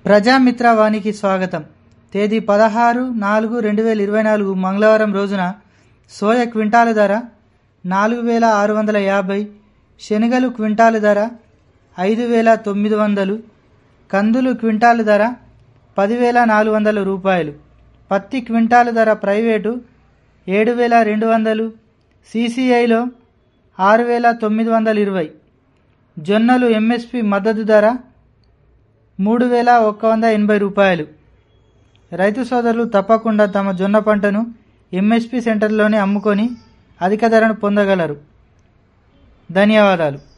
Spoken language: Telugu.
ప్రజామిత్ర వానికి స్వాగతం తేదీ పదహారు నాలుగు రెండు వేల ఇరవై నాలుగు మంగళవారం రోజున సోయ క్వింటాలు ధర నాలుగు వేల ఆరు వందల యాభై శనగలు క్వింటాలు ధర ఐదు వేల తొమ్మిది వందలు కందులు క్వింటాలు ధర పదివేల నాలుగు వందల రూపాయలు పత్తి క్వింటాలు ధర ప్రైవేటు ఏడు వేల రెండు వందలు సీసీఐలో ఆరు వేల తొమ్మిది వందల ఇరవై జొన్నలు ఎంఎస్పి మద్దతు ధర మూడు వేల ఒక్క వంద ఎనభై రూపాయలు రైతు సోదరులు తప్పకుండా తమ జొన్న పంటను ఎంఎస్పి సెంటర్లోనే అమ్ముకొని అధిక ధరను పొందగలరు ధన్యవాదాలు